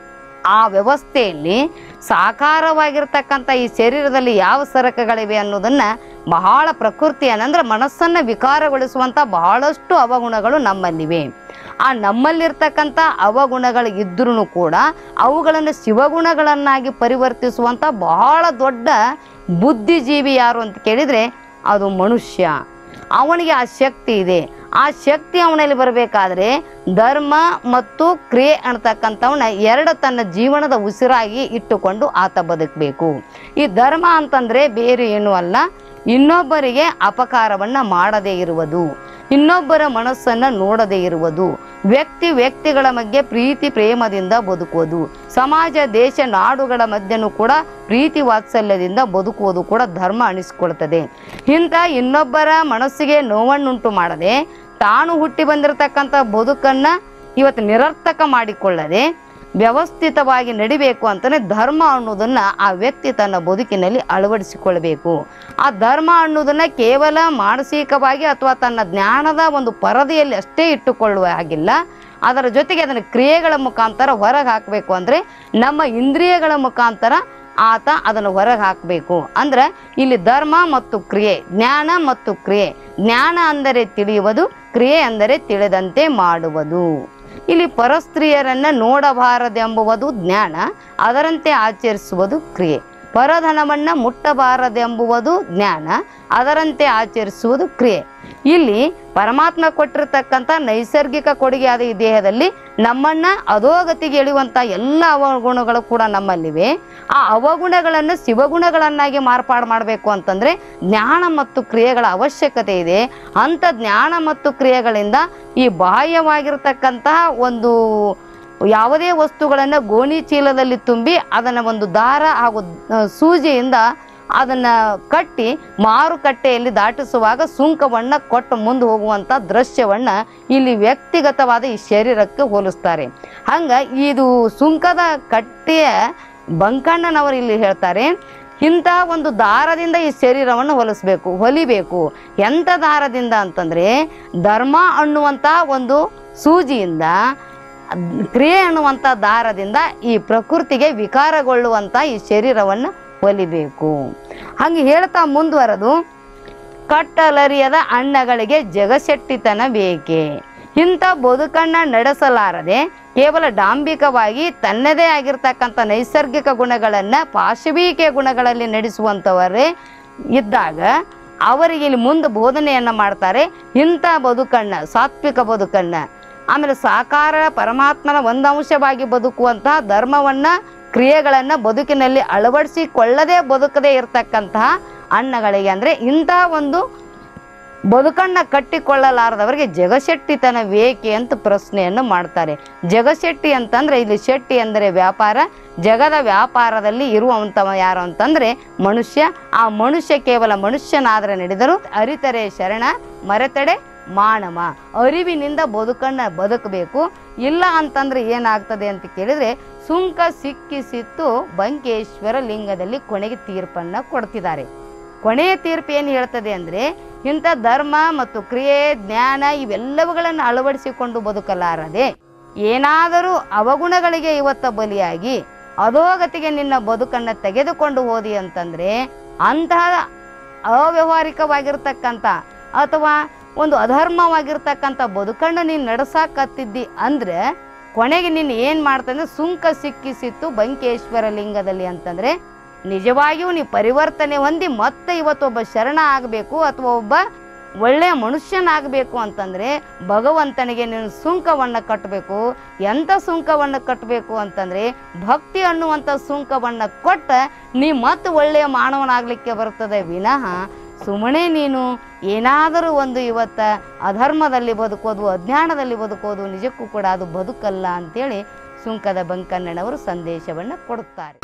ಆ ವ್ಯವಸ್ಥೆಯಲ್ಲಿ ಸಾಕಾರವಾಗಿರ್ತಕ್ಕಂಥ ಈ ಶರೀರದಲ್ಲಿ ಯಾವ ಸರಕುಗಳಿವೆ ಅನ್ನೋದನ್ನು ಬಹಳ ಪ್ರಕೃತಿಯನ್ನು ಅಂದರೆ ಮನಸ್ಸನ್ನು ವಿಕಾರಗೊಳಿಸುವಂಥ ಬಹಳಷ್ಟು ಅವಗುಣಗಳು ನಮ್ಮಲ್ಲಿವೆ ಆ ನಮ್ಮಲ್ಲಿರ್ತಕ್ಕಂಥ ಅವಗುಣಗಳು ಇದ್ರೂ ಕೂಡ ಅವುಗಳನ್ನು ಶಿವಗುಣಗಳನ್ನಾಗಿ ಪರಿವರ್ತಿಸುವಂಥ ಬಹಳ ದೊಡ್ಡ ಬುದ್ಧಿಜೀವಿ ಯಾರು ಅಂತ ಕೇಳಿದರೆ ಅದು ಮನುಷ್ಯ ಅವನಿಗೆ ಆ ಶಕ್ತಿ ಇದೆ ಆ ಶಕ್ತಿ ಅವನಲ್ಲಿ ಬರಬೇಕಾದ್ರೆ ಧರ್ಮ ಮತ್ತು ಕ್ರಿಯೆ ಅನ್ನತಕ್ಕಂಥವನ್ನ ಎರಡು ತನ್ನ ಜೀವನದ ಉಸಿರಾಗಿ ಇಟ್ಟುಕೊಂಡು ಆತ ಬದುಕಬೇಕು ಈ ಧರ್ಮ ಅಂತಂದರೆ ಬೇರೆ ಏನೂ ಅಲ್ಲ ಇನ್ನೊಬ್ಬರಿಗೆ ಅಪಕಾರವನ್ನು ಮಾಡದೇ ಇರುವುದು ಇನ್ನೊಬ್ಬರ ಮನಸ್ಸನ್ನು ನೋಡದೇ ಇರುವುದು ವ್ಯಕ್ತಿ ವ್ಯಕ್ತಿಗಳ ಮಧ್ಯೆ ಪ್ರೀತಿ ಪ್ರೇಮದಿಂದ ಬದುಕುವುದು ಸಮಾಜ ದೇಶ ನಾಡುಗಳ ಮಧ್ಯನೂ ಕೂಡ ಪ್ರೀತಿ ವಾತ್ಸಲ್ಯದಿಂದ ಬದುಕುವುದು ಕೂಡ ಧರ್ಮ ಅನಿಸಿಕೊಳ್ತದೆ ಇಂಥ ಇನ್ನೊಬ್ಬರ ಮನಸ್ಸಿಗೆ ನೋವನ್ನುಂಟು ಮಾಡದೆ ತಾನು ಹುಟ್ಟಿ ಬಂದಿರತಕ್ಕಂಥ ಬದುಕನ್ನು ಇವತ್ತು ನಿರರ್ಥಕ ಮಾಡಿಕೊಳ್ಳದೆ ವ್ಯವಸ್ಥಿತವಾಗಿ ನಡಿಬೇಕು ಅಂತಲೇ ಧರ್ಮ ಅನ್ನೋದನ್ನು ಆ ವ್ಯಕ್ತಿ ತನ್ನ ಬದುಕಿನಲ್ಲಿ ಅಳವಡಿಸಿಕೊಳ್ಬೇಕು ಆ ಧರ್ಮ ಅನ್ನೋದನ್ನು ಕೇವಲ ಮಾನಸಿಕವಾಗಿ ಅಥವಾ ತನ್ನ ಜ್ಞಾನದ ಒಂದು ಪರದೆಯಲ್ಲಿ ಅಷ್ಟೇ ಇಟ್ಟುಕೊಳ್ಳುವ ಹಾಗಿಲ್ಲ ಅದರ ಜೊತೆಗೆ ಅದನ್ನು ಕ್ರಿಯೆಗಳ ಮುಖಾಂತರ ಹೊರಗೆ ಹಾಕಬೇಕು ಅಂದರೆ ನಮ್ಮ ಇಂದ್ರಿಯಗಳ ಮುಖಾಂತರ ಆತ ಅದನ್ನು ಹೊರಗೆ ಹಾಕಬೇಕು ಅಂದ್ರೆ ಇಲ್ಲಿ ಧರ್ಮ ಮತ್ತು ಕ್ರಿಯೆ ಜ್ಞಾನ ಮತ್ತು ಕ್ರಿಯೆ ಜ್ಞಾನ ಅಂದರೆ ತಿಳಿಯುವುದು ಕ್ರಿಯೆ ಅಂದರೆ ತಿಳಿದಂತೆ ಮಾಡುವುದು ಇಲ್ಲಿ ಪರಸ್ತ್ರೀಯರನ್ನು ನೋಡಬಾರದೆಂಬುವುದು ಜ್ಞಾನ ಅದರಂತೆ ಆಚರಿಸುವುದು ಕ್ರಿಯೆ ಪರಧನವನ್ನು ಮುಟ್ಟಬಾರದೆಂಬುವುದು ಜ್ಞಾನ ಅದರಂತೆ ಆಚರಿಸುವುದು ಕ್ರಿಯೆ ಇಲ್ಲಿ ಪರಮಾತ್ಮ ಕೊಟ್ಟಿರ್ತಕ್ಕಂಥ ನೈಸರ್ಗಿಕ ಕೊಡುಗೆಯಾದ ಈ ದೇಹದಲ್ಲಿ ನಮ್ಮನ್ನ ಅಧೋಗತಿಗೆ ಎಳೆಯುವಂಥ ಎಲ್ಲ ಅವಗುಣಗಳು ಕೂಡ ನಮ್ಮಲ್ಲಿವೆ ಆ ಅವಗುಣಗಳನ್ನು ಶಿವಗುಣಗಳನ್ನಾಗಿ ಮಾರ್ಪಾಡು ಮಾಡಬೇಕು ಅಂತಂದ್ರೆ ಜ್ಞಾನ ಮತ್ತು ಕ್ರಿಯೆಗಳ ಅವಶ್ಯಕತೆ ಇದೆ ಅಂಥ ಜ್ಞಾನ ಮತ್ತು ಕ್ರಿಯೆಗಳಿಂದ ಈ ಬಾಹ್ಯವಾಗಿರ್ತಕ್ಕಂತಹ ಒಂದು ಯಾವುದೇ ವಸ್ತುಗಳನ್ನು ಗೋಣಿ ಚೀಲದಲ್ಲಿ ತುಂಬಿ ಅದನ್ನು ಒಂದು ದಾರ ಹಾಗೂ ಆ, ಸೂಜಿಯಿಂದ ಅದನ್ನು ಕಟ್ಟಿ ಮಾರುಕಟ್ಟೆಯಲ್ಲಿ ದಾಟಿಸುವಾಗ ಸುಂಕವನ್ನು ಕೊಟ್ಟು ಮುಂದೆ ಹೋಗುವಂಥ ದೃಶ್ಯವನ್ನು ಇಲ್ಲಿ ವ್ಯಕ್ತಿಗತವಾದ ಈ ಶರೀರಕ್ಕೆ ಹೋಲಿಸ್ತಾರೆ ಹಂಗೆ ಇದು ಸುಂಕದ ಕಟ್ಟೆಯ ಬಂಕಣ್ಣನವರು ಇಲ್ಲಿ ಹೇಳ್ತಾರೆ ಇಂಥ ಒಂದು ದಾರದಿಂದ ಈ ಶರೀರವನ್ನು ಹೊಲಿಸ್ಬೇಕು ಹೊಲಿಬೇಕು ಎಂಥ ದಾರದಿಂದ ಅಂತಂದರೆ ಧರ್ಮ ಅನ್ನುವಂಥ ಒಂದು ಸೂಜಿಯಿಂದ ಕ್ರಿಯೆ ಅನ್ನುವಂಥ ದಾರದಿಂದ ಈ ಪ್ರಕೃತಿಗೆ ವಿಕಾರಗೊಳ್ಳುವಂಥ ಈ ಶರೀರವನ್ನು ಹೊಲಿಬೇಕು ಹಂಗೆ ಹೇಳ್ತಾ ಮುಂದುವರೆದು ಕಟ್ಟಲರಿಯದ ಅಣ್ಣಗಳಿಗೆ ಜಗಶೆಟ್ಟಿತನ ಬೇಕೆ ಇಂಥ ಬದುಕನ್ನ ನಡೆಸಲಾರದೆ ಕೇವಲ ಡಾಂಬಿಕವಾಗಿ ತನ್ನದೇ ಆಗಿರ್ತಕ್ಕಂಥ ನೈಸರ್ಗಿಕ ಗುಣಗಳನ್ನು ಪಾಶವೀಕೆ ಗುಣಗಳಲ್ಲಿ ನಡೆಸುವಂಥವರೇ ಇದ್ದಾಗ ಅವರಿಗೆ ಇಲ್ಲಿ ಮುಂದೆ ಬೋಧನೆಯನ್ನು ಮಾಡ್ತಾರೆ ಇಂಥ ಬದುಕನ್ನು ಸಾತ್ವಿಕ ಬದುಕನ್ನು ಆಮೇಲೆ ಸಾಕಾರ ಪರಮಾತ್ಮನ ಒಂದು ಅಂಶವಾಗಿ ಬದುಕುವಂತಹ ಧರ್ಮವನ್ನು ಕ್ರಿಯೆಗಳನ್ನು ಬದುಕಿನಲ್ಲಿ ಅಳವಡಿಸಿಕೊಳ್ಳದೆ ಬದುಕದೇ ಇರತಕ್ಕಂತಹ ಅಣ್ಣಗಳಿಗೆ ಅಂದರೆ ಇಂಥ ಒಂದು ಬದುಕನ್ನ ಕಟ್ಟಿಕೊಳ್ಳಲಾರದವರಿಗೆ ಜಗಶೆಟ್ಟಿತನ ವೇಕೆ ಅಂತ ಪ್ರಶ್ನೆಯನ್ನು ಮಾಡ್ತಾರೆ ಜಗಶೆಟ್ಟಿ ಅಂತಂದ್ರೆ ಇಲ್ಲಿ ಶೆಟ್ಟಿ ಅಂದರೆ ವ್ಯಾಪಾರ ಜಗದ ವ್ಯಾಪಾರದಲ್ಲಿ ಇರುವಂಥವ ಯಾರು ಅಂತಂದ್ರೆ ಮನುಷ್ಯ ಆ ಮನುಷ್ಯ ಕೇವಲ ಮನುಷ್ಯನಾದ್ರೆ ನಡೆದರು ಅರಿತರೆ ಶರಣ ಮರೆತಡೆ ಮಾನವ ಅರಿವಿನಿಂದ ಬದುಕನ್ನ ಬದುಕಬೇಕು ಇಲ್ಲ ಅಂತಂದ್ರೆ ಏನಾಗ್ತದೆ ಅಂತ ಕೇಳಿದ್ರೆ ಸುಂಕ ಸಿಕ್ಕಿಸಿತ್ತು ಬಂಕೇಶ್ವರ ಲಿಂಗದಲ್ಲಿ ಕೊನೆಗೆ ತೀರ್ಪನ್ನ ಕೊಡ್ತಿದ್ದಾರೆ ಕೊನೆಯ ತೀರ್ಪು ಏನು ಹೇಳ್ತದೆ ಅಂದರೆ ಇಂಥ ಧರ್ಮ ಮತ್ತು ಕ್ರಿಯೆ ಜ್ಞಾನ ಇವೆಲ್ಲವುಗಳನ್ನು ಅಳವಡಿಸಿಕೊಂಡು ಬದುಕಲಾರದೆ ಏನಾದರೂ ಅವಗುಣಗಳಿಗೆ ಇವತ್ತ ಬಲಿಯಾಗಿ ಅಧೋಗತಿಗೆ ನಿನ್ನ ಬದುಕನ್ನು ತೆಗೆದುಕೊಂಡು ಹೋದಿ ಅಂತಂದರೆ ಅಂತಹ ಅವ್ಯವಹಾರಿಕವಾಗಿರ್ತಕ್ಕಂಥ ಅಥವಾ ಒಂದು ಅಧರ್ಮವಾಗಿರ್ತಕ್ಕಂಥ ಬದುಕನ್ನು ನೀನು ನಡೆಸಾಕತ್ತಿದ್ದಿ ಅಂದರೆ ಕೊನೆಗೆ ನೀನು ಏನು ಮಾಡ್ತಂದ್ರೆ ಸುಂಕ ಸಿಕ್ಕಿಸಿತ್ತು ಬಂಕೇಶ್ವರ ಲಿಂಗದಲ್ಲಿ ಅಂತಂದರೆ ನಿಜವಾಗಿಯೂ ನೀ ಪರಿವರ್ತನೆ ಹೊಂದಿ ಮತ್ತೆ ಇವತ್ತು ಒಬ್ಬ ಶರಣ ಆಗಬೇಕು ಅಥವಾ ಒಬ್ಬ ಒಳ್ಳೆಯ ಮನುಷ್ಯನಾಗಬೇಕು ಅಂತಂದರೆ ಭಗವಂತನಿಗೆ ನೀನು ಸುಂಕವನ್ನು ಕಟ್ಟಬೇಕು ಎಂಥ ಸುಂಕವನ್ನು ಕಟ್ಟಬೇಕು ಅಂತಂದರೆ ಭಕ್ತಿ ಅನ್ನುವಂಥ ಸುಂಕವನ್ನು ಕೊಟ್ಟ ನೀ ಮತ್ತೆ ಒಳ್ಳೆಯ ಮಾನವನಾಗಲಿಕ್ಕೆ ಬರ್ತದೆ ವಿನಃ ಸುಮ್ಮನೆ ನೀನು ಏನಾದರೂ ಒಂದು ಇವತ್ತ ಅಧರ್ಮದಲ್ಲಿ ಬದುಕೋದು ಅಜ್ಞಾನದಲ್ಲಿ ಬದುಕೋದು ನಿಜಕ್ಕೂ ಕೂಡ ಅದು ಬದುಕಲ್ಲ ಅಂತೇಳಿ ಸುಂಕದ ಬಂಕಣ್ಣನವರು ಸಂದೇಶವನ್ನು ಕೊಡುತ್ತಾರೆ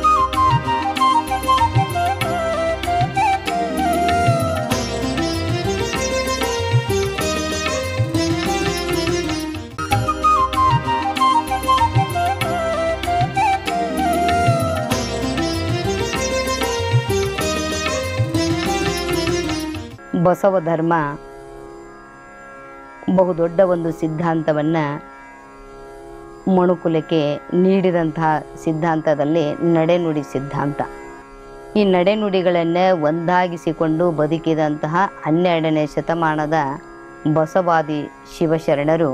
ಬಸವ ಧರ್ಮ ಬಹುದೊಡ್ಡ ಒಂದು ಸಿದ್ಧಾಂತವನ್ನು ಮಣುಕುಲಕ್ಕೆ ನೀಡಿದಂತಹ ಸಿದ್ಧಾಂತದಲ್ಲಿ ನಡೆನುಡಿ ಸಿದ್ಧಾಂತ ಈ ನಡೆನುಡಿಗಳನ್ನು ಒಂದಾಗಿಸಿಕೊಂಡು ಬದುಕಿದಂತಹ ಹನ್ನೆರಡನೇ ಶತಮಾನದ ಬಸವಾದಿ ಶಿವಶರಣರು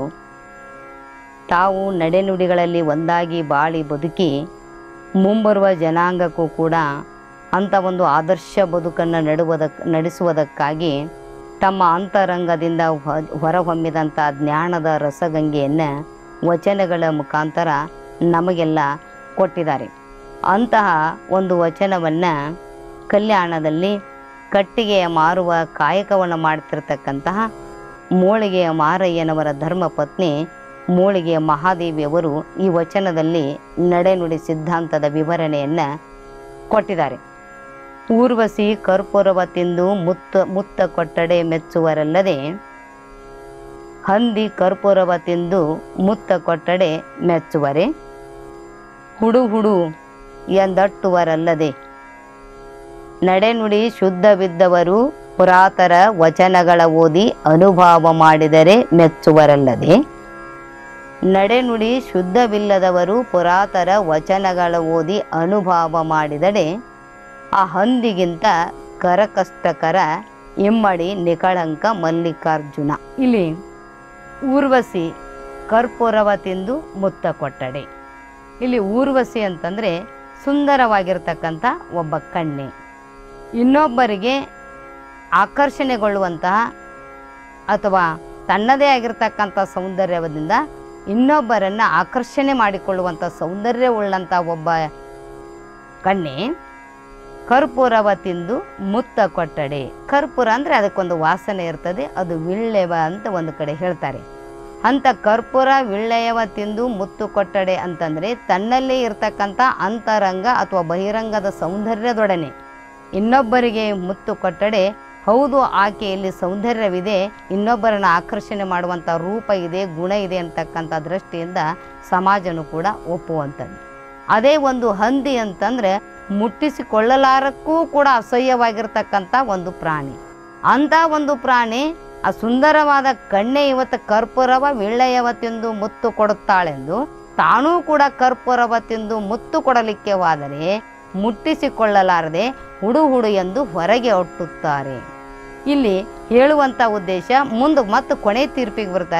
ತಾವು ನಡೆನುಡಿಗಳಲ್ಲಿ ಒಂದಾಗಿ ಬಾಳಿ ಬದುಕಿ ಮುಂಬರುವ ಜನಾಂಗಕ್ಕೂ ಕೂಡ ಅಂಥ ಒಂದು ಆದರ್ಶ ಬದುಕನ್ನು ನಡುವುದಕ್ಕೆ ನಡೆಸುವುದಕ್ಕಾಗಿ ತಮ್ಮ ಅಂತರಂಗದಿಂದ ಹೊ- ಹೊರಹೊಮ್ಮಿದಂಥ ಜ್ಞಾನದ ರಸಗಂಗೆಯನ್ನು ವಚನಗಳ ಮುಖಾಂತರ ನಮಗೆಲ್ಲ ಕೊಟ್ಟಿದ್ದಾರೆ ಅಂತಹ ಒಂದು ವಚನವನ್ನು ಕಲ್ಯಾಣದಲ್ಲಿ ಕಟ್ಟಿಗೆಯ ಮಾರುವ ಕಾಯಕವನ್ನು ಮಾಡ್ತಿರ್ತಕ್ಕಂತಹ ಮೋಳಿಗೆಯ ಮಾರಯ್ಯನವರ ಧರ್ಮಪತ್ನಿ ಮೋಳಿಗೆಯ ಮಹಾದೇವಿಯವರು ಈ ವಚನದಲ್ಲಿ ನಡೆನುಡಿ ಸಿದ್ಧಾಂತದ ವಿವರಣೆಯನ್ನು ಕೊಟ್ಟಿದ್ದಾರೆ ಊರ್ವಶಿ ಕರ್ಪೂರವ ತಿಂದು ಮುತ್ತ ಮುತ್ತ ಕೊಟ್ಟಡೆ ಮೆಚ್ಚುವರಲ್ಲದೆ ಹಂದಿ ಕರ್ಪೂರವ ತಿಂದು ಮುತ್ತ ಕೊಟ್ಟಡೆ ಮೆಚ್ಚುವರೆ ಹುಡು ಹುಡು ಎಂದಟ್ಟುವರಲ್ಲದೆ ನಡೆನುಡಿ ಶುದ್ಧವಿದ್ದವರು ಪುರಾತರ ವಚನಗಳ ಓದಿ ಅನುಭವ ಮಾಡಿದರೆ ಮೆಚ್ಚುವರಲ್ಲದೆ ನಡೆನುಡಿ ಶುದ್ಧವಿಲ್ಲದವರು ಪುರಾತರ ವಚನಗಳ ಓದಿ ಅನುಭವ ಮಾಡಿದಡೆ ಆ ಹಂದಿಗಿಂತ ಕರಕಷ್ಟಕರ ಇಮ್ಮಡಿ ನಿಕಳಂಕ ಮಲ್ಲಿಕಾರ್ಜುನ ಇಲ್ಲಿ ಊರ್ವಶಿ ಕರ್ಪೂರವ ತಿಂದು ಮುತ್ತ ಕೊಟ್ಟಡೆ ಇಲ್ಲಿ ಊರ್ವಶಿ ಅಂತಂದರೆ ಸುಂದರವಾಗಿರ್ತಕ್ಕಂಥ ಒಬ್ಬ ಕಣ್ಣೆ ಇನ್ನೊಬ್ಬರಿಗೆ ಆಕರ್ಷಣೆಗೊಳ್ಳುವಂತಹ ಅಥವಾ ತನ್ನದೇ ಆಗಿರ್ತಕ್ಕಂಥ ಸೌಂದರ್ಯದಿಂದ ಇನ್ನೊಬ್ಬರನ್ನು ಆಕರ್ಷಣೆ ಮಾಡಿಕೊಳ್ಳುವಂಥ ಸೌಂದರ್ಯವುಳ್ಳಂಥ ಒಬ್ಬ ಕಣ್ಣೆ ಕರ್ಪೂರವ ತಿಂದು ಮುತ್ತ ಕೊಟ್ಟಡೆ ಕರ್ಪೂರ ಅಂದರೆ ಅದಕ್ಕೊಂದು ವಾಸನೆ ಇರ್ತದೆ ಅದು ವಿಳ್ಳೆವ ಅಂತ ಒಂದು ಕಡೆ ಹೇಳ್ತಾರೆ ಅಂಥ ಕರ್ಪೂರ ವಿಳ್ಳೆಯವ ತಿಂದು ಮುತ್ತು ಕೊಟ್ಟಡೆ ಅಂತಂದರೆ ತನ್ನಲ್ಲೇ ಇರ್ತಕ್ಕಂಥ ಅಂತರಂಗ ಅಥವಾ ಬಹಿರಂಗದ ಸೌಂದರ್ಯದೊಡನೆ ಇನ್ನೊಬ್ಬರಿಗೆ ಮುತ್ತು ಕೊಟ್ಟಡೆ ಹೌದು ಆಕೆಯಲ್ಲಿ ಸೌಂದರ್ಯವಿದೆ ಇನ್ನೊಬ್ಬರನ್ನು ಆಕರ್ಷಣೆ ಮಾಡುವಂಥ ರೂಪ ಇದೆ ಗುಣ ಇದೆ ಅಂತಕ್ಕಂಥ ದೃಷ್ಟಿಯಿಂದ ಸಮಾಜನೂ ಕೂಡ ಒಪ್ಪುವಂಥದ್ದು ಅದೇ ಒಂದು ಹಂದಿ ಅಂತಂದರೆ ಮುಟ್ಟಿಸಿಕೊಳ್ಳಲಾರಕ್ಕೂ ಕೂಡ ಅಸಹ್ಯವಾಗಿರ್ತಕ್ಕಂಥ ಒಂದು ಪ್ರಾಣಿ ಅಂಥ ಒಂದು ಪ್ರಾಣಿ ಆ ಸುಂದರವಾದ ಕಣ್ಣೆ ಇವತ್ತು ಕರ್ಪೂರವ ವಿಳ್ಳೆಯವ ತಿಂದು ಮುತ್ತು ಕೊಡುತ್ತಾಳೆಂದು ತಾನೂ ಕೂಡ ಕರ್ಪೂರವ ತಿಂದು ಮುತ್ತು ಕೊಡಲಿಕ್ಕೆ ಹೋದರೆ ಮುಟ್ಟಿಸಿಕೊಳ್ಳಲಾರದೆ ಹುಡು ಹುಡು ಎಂದು ಹೊರಗೆ ಒಟ್ಟುತ್ತಾರೆ ಇಲ್ಲಿ ಹೇಳುವಂಥ ಉದ್ದೇಶ ಮುಂದೆ ಮತ್ತೆ ಕೊನೆ ತೀರ್ಪಿಗೆ ಬರ್ತಾರೆ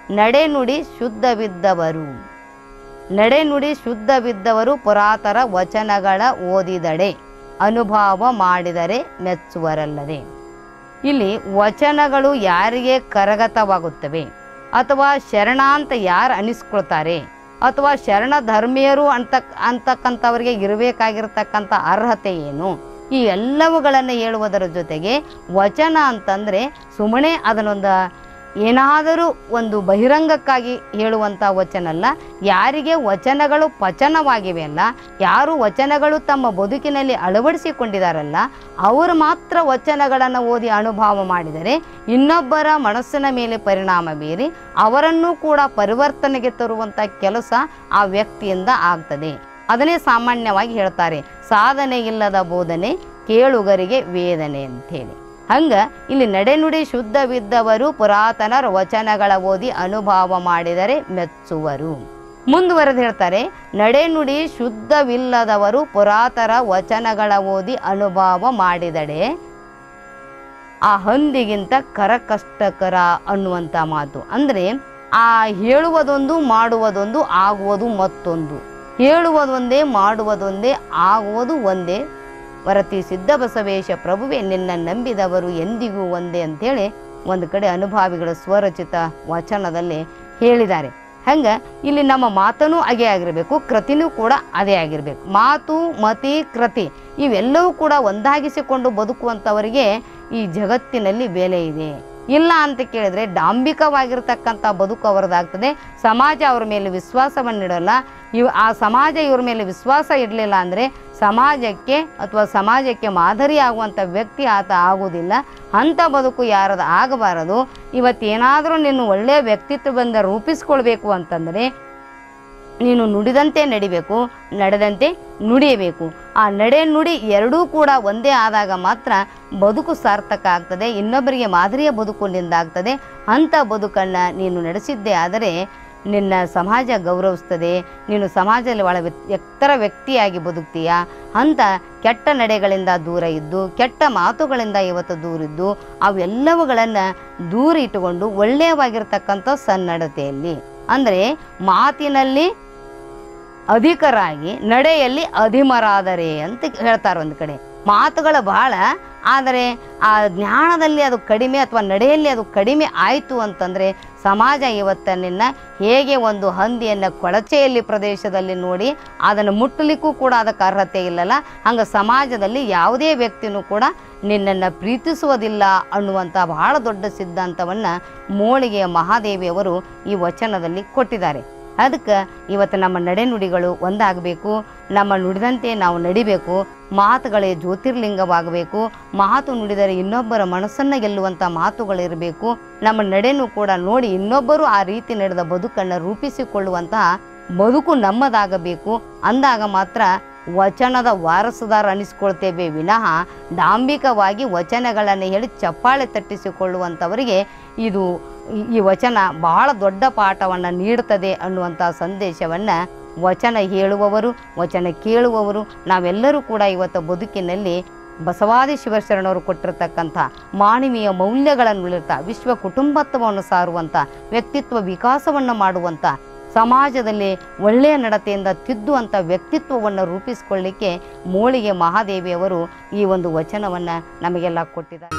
ನಡೆನುಡಿ ಶುದ್ಧವಿದ್ದವರು ನಡೆನುಡಿ ಶುದ್ಧವಿದ್ದವರು ಪುರಾತರ ವಚನಗಳ ಓದಿದಡೆ ಅನುಭವ ಮಾಡಿದರೆ ಮೆಚ್ಚುವರಲ್ಲದೆ ಇಲ್ಲಿ ವಚನಗಳು ಯಾರಿಗೆ ಕರಗತವಾಗುತ್ತವೆ ಅಥವಾ ಶರಣ ಅಂತ ಯಾರು ಅನಿಸ್ಕೊಳ್ತಾರೆ ಅಥವಾ ಶರಣ ಧರ್ಮೀಯರು ಅಂತ ಅಂತಕ್ಕಂಥವರಿಗೆ ಇರಬೇಕಾಗಿರ್ತಕ್ಕಂಥ ಅರ್ಹತೆ ಏನು ಈ ಎಲ್ಲವುಗಳನ್ನು ಹೇಳುವುದರ ಜೊತೆಗೆ ವಚನ ಅಂತಂದರೆ ಸುಮ್ಮನೆ ಅದನ್ನೊಂದು ಏನಾದರೂ ಒಂದು ಬಹಿರಂಗಕ್ಕಾಗಿ ಹೇಳುವಂಥ ವಚನ ಅಲ್ಲ ಯಾರಿಗೆ ವಚನಗಳು ಪಚನವಾಗಿವೆ ಅಲ್ಲ ಯಾರು ವಚನಗಳು ತಮ್ಮ ಬದುಕಿನಲ್ಲಿ ಅಳವಡಿಸಿಕೊಂಡಿದ್ದಾರಲ್ಲ ಅವರು ಮಾತ್ರ ವಚನಗಳನ್ನು ಓದಿ ಅನುಭವ ಮಾಡಿದರೆ ಇನ್ನೊಬ್ಬರ ಮನಸ್ಸಿನ ಮೇಲೆ ಪರಿಣಾಮ ಬೀರಿ ಅವರನ್ನು ಕೂಡ ಪರಿವರ್ತನೆಗೆ ತರುವಂಥ ಕೆಲಸ ಆ ವ್ಯಕ್ತಿಯಿಂದ ಆಗ್ತದೆ ಅದನ್ನೇ ಸಾಮಾನ್ಯವಾಗಿ ಹೇಳ್ತಾರೆ ಸಾಧನೆ ಇಲ್ಲದ ಬೋಧನೆ ಕೇಳುಗರಿಗೆ ವೇದನೆ ಅಂಥೇಳಿ ಹಂಗ ಇಲ್ಲಿ ನಡೆನುಡಿ ಶುದ್ಧವಿದ್ದವರು ಪುರಾತನರ ವಚನಗಳ ಓದಿ ಅನುಭವ ಮಾಡಿದರೆ ಮೆಚ್ಚುವರು ಮುಂದುವರೆದು ಹೇಳ್ತಾರೆ ನಡೆನುಡಿ ಶುದ್ಧವಿಲ್ಲದವರು ಪುರಾತರ ವಚನಗಳ ಓದಿ ಅನುಭವ ಮಾಡಿದಡೆ ಆ ಹಂದಿಗಿಂತ ಕರ ಕಷ್ಟಕರ ಅನ್ನುವಂಥ ಮಾತು ಅಂದರೆ ಆ ಹೇಳುವುದೊಂದು ಮಾಡುವುದೊಂದು ಆಗುವುದು ಮತ್ತೊಂದು ಹೇಳುವುದೊಂದೇ ಮಾಡುವುದೊಂದೇ ಆಗುವುದು ಒಂದೇ ವರತಿ ಸಿದ್ಧ ಬಸವೇಶ ಪ್ರಭುವೆ ನಿನ್ನ ನಂಬಿದವರು ಎಂದಿಗೂ ಒಂದೇ ಅಂತೇಳಿ ಒಂದು ಕಡೆ ಅನುಭಾವಿಗಳ ಸ್ವರಚಿತ ವಚನದಲ್ಲಿ ಹೇಳಿದ್ದಾರೆ ಹಂಗೆ ಇಲ್ಲಿ ನಮ್ಮ ಮಾತನೂ ಹಾಗೆ ಆಗಿರಬೇಕು ಕೃತಿನೂ ಕೂಡ ಅದೇ ಆಗಿರಬೇಕು ಮಾತು ಮತಿ ಕೃತಿ ಇವೆಲ್ಲವೂ ಕೂಡ ಒಂದಾಗಿಸಿಕೊಂಡು ಬದುಕುವಂಥವರಿಗೆ ಈ ಜಗತ್ತಿನಲ್ಲಿ ಬೆಲೆ ಇದೆ ಇಲ್ಲ ಅಂತ ಕೇಳಿದ್ರೆ ಡಾಂಬಿಕವಾಗಿರ್ತಕ್ಕಂಥ ಬದುಕು ಅವರದಾಗ್ತದೆ ಸಮಾಜ ಅವರ ಮೇಲೆ ವಿಶ್ವಾಸವನ್ನಿಡಲ್ಲ ಇವ್ ಆ ಸಮಾಜ ಇವ್ರ ಮೇಲೆ ವಿಶ್ವಾಸ ಇಡಲಿಲ್ಲ ಅಂದರೆ ಸಮಾಜಕ್ಕೆ ಅಥವಾ ಸಮಾಜಕ್ಕೆ ಮಾದರಿ ಆಗುವಂಥ ವ್ಯಕ್ತಿ ಆತ ಆಗುವುದಿಲ್ಲ ಅಂಥ ಬದುಕು ಯಾರದ ಆಗಬಾರದು ಇವತ್ತೇನಾದರೂ ನೀನು ಒಳ್ಳೆಯ ವ್ಯಕ್ತಿತ್ವದಿಂದ ರೂಪಿಸ್ಕೊಳ್ಬೇಕು ಅಂತಂದರೆ ನೀನು ನುಡಿದಂತೆ ನಡಿಬೇಕು ನಡೆದಂತೆ ನುಡಿಯಬೇಕು ಆ ನಡೆ ನುಡಿ ಎರಡೂ ಕೂಡ ಒಂದೇ ಆದಾಗ ಮಾತ್ರ ಬದುಕು ಸಾರ್ಥಕ ಆಗ್ತದೆ ಇನ್ನೊಬ್ಬರಿಗೆ ಮಾದರಿಯ ಬದುಕು ನಿಂದಾಗ್ತದೆ ಅಂಥ ಬದುಕನ್ನು ನೀನು ನಡೆಸಿದ್ದೇ ಆದರೆ ನಿನ್ನ ಸಮಾಜ ಗೌರವಿಸ್ತದೆ ನೀನು ಸಮಾಜದಲ್ಲಿ ಒಳ ವ್ಯಕ್- ಎತ್ತರ ವ್ಯಕ್ತಿಯಾಗಿ ಬದುಕ್ತೀಯ ಅಂತ ಕೆಟ್ಟ ನಡೆಗಳಿಂದ ದೂರ ಇದ್ದು ಕೆಟ್ಟ ಮಾತುಗಳಿಂದ ಇವತ್ತು ದೂರಿದ್ದು ಅವೆಲ್ಲವುಗಳನ್ನು ದೂರ ಇಟ್ಟುಕೊಂಡು ಒಳ್ಳೆಯವಾಗಿರ್ತಕ್ಕಂಥ ಸನ್ನಡತೆಯಲ್ಲಿ ಅಂದರೆ ಮಾತಿನಲ್ಲಿ ಅಧಿಕರಾಗಿ ನಡೆಯಲ್ಲಿ ಅಧಿಮರಾದರೆ ಅಂತ ಹೇಳ್ತಾರೆ ಒಂದು ಕಡೆ ಮಾತುಗಳು ಬಹಳ ಆದರೆ ಆ ಜ್ಞಾನದಲ್ಲಿ ಅದು ಕಡಿಮೆ ಅಥವಾ ನಡೆಯಲ್ಲಿ ಅದು ಕಡಿಮೆ ಆಯಿತು ಅಂತಂದರೆ ಸಮಾಜ ಇವತ್ತ ನಿನ್ನ ಹೇಗೆ ಒಂದು ಹಂದಿಯನ್ನು ಕೊಳಚೆಯಲ್ಲಿ ಪ್ರದೇಶದಲ್ಲಿ ನೋಡಿ ಅದನ್ನು ಮುಟ್ಟಲಿಕ್ಕೂ ಕೂಡ ಅದಕ್ಕೆ ಅರ್ಹತೆ ಇಲ್ಲಲ್ಲ ಹಂಗೆ ಸಮಾಜದಲ್ಲಿ ಯಾವುದೇ ವ್ಯಕ್ತಿನೂ ಕೂಡ ನಿನ್ನನ್ನು ಪ್ರೀತಿಸುವುದಿಲ್ಲ ಅನ್ನುವಂಥ ಬಹಳ ದೊಡ್ಡ ಸಿದ್ಧಾಂತವನ್ನು ಮೋಳಿಗೆಯ ಮಹಾದೇವಿಯವರು ಈ ವಚನದಲ್ಲಿ ಕೊಟ್ಟಿದ್ದಾರೆ ಅದಕ್ಕೆ ಇವತ್ತು ನಮ್ಮ ನಡೆನುಡಿಗಳು ಒಂದಾಗಬೇಕು ನಮ್ಮ ನುಡಿದಂತೆ ನಾವು ನಡಿಬೇಕು ಮಾತುಗಳೇ ಜ್ಯೋತಿರ್ಲಿಂಗವಾಗಬೇಕು ಮಾತು ನುಡಿದರೆ ಇನ್ನೊಬ್ಬರ ಮನಸ್ಸನ್ನು ಗೆಲ್ಲುವಂಥ ಮಾತುಗಳಿರಬೇಕು ನಮ್ಮ ನಡೆನೂ ಕೂಡ ನೋಡಿ ಇನ್ನೊಬ್ಬರು ಆ ರೀತಿ ನಡೆದ ಬದುಕನ್ನು ರೂಪಿಸಿಕೊಳ್ಳುವಂತಹ ಬದುಕು ನಮ್ಮದಾಗಬೇಕು ಅಂದಾಗ ಮಾತ್ರ ವಚನದ ವಾರಸುದಾರ ಅನಿಸ್ಕೊಳ್ತೇವೆ ವಿನಃ ಡಾಂಬಿಕವಾಗಿ ವಚನಗಳನ್ನು ಹೇಳಿ ಚಪ್ಪಾಳೆ ತಟ್ಟಿಸಿಕೊಳ್ಳುವಂಥವರಿಗೆ ಇದು ಈ- ಈ ವಚನ ಬಹಳ ದೊಡ್ಡ ಪಾಠವನ್ನು ನೀಡುತ್ತದೆ ಅನ್ನುವಂಥ ಸಂದೇಶವನ್ನು ವಚನ ಹೇಳುವವರು ವಚನ ಕೇಳುವವರು ನಾವೆಲ್ಲರೂ ಕೂಡ ಇವತ್ತು ಬದುಕಿನಲ್ಲಿ ಬಸವಾದಿ ಶಿವಶರಣವರು ಕೊಟ್ಟಿರ್ತಕ್ಕಂಥ ಮಾನವೀಯ ಮೌಲ್ಯಗಳನ್ನು ಉಳಿರ್ತಾ ವಿಶ್ವ ಕುಟುಂಬತ್ವವನ್ನು ಸಾರುವಂಥ ವ್ಯಕ್ತಿತ್ವ ವಿಕಾಸವನ್ನು ಮಾಡುವಂಥ ಸಮಾಜದಲ್ಲಿ ಒಳ್ಳೆಯ ನಡತೆಯಿಂದ ತಿದ್ದುವಂಥ ವ್ಯಕ್ತಿತ್ವವನ್ನು ರೂಪಿಸಿಕೊಳ್ಳಿಕ್ಕೆ ಮೋಳಿಗೆ ಮಹಾದೇವಿಯವರು ಈ ಒಂದು ವಚನವನ್ನು ನಮಗೆಲ್ಲ ಕೊಟ್ಟಿದ್ದಾರೆ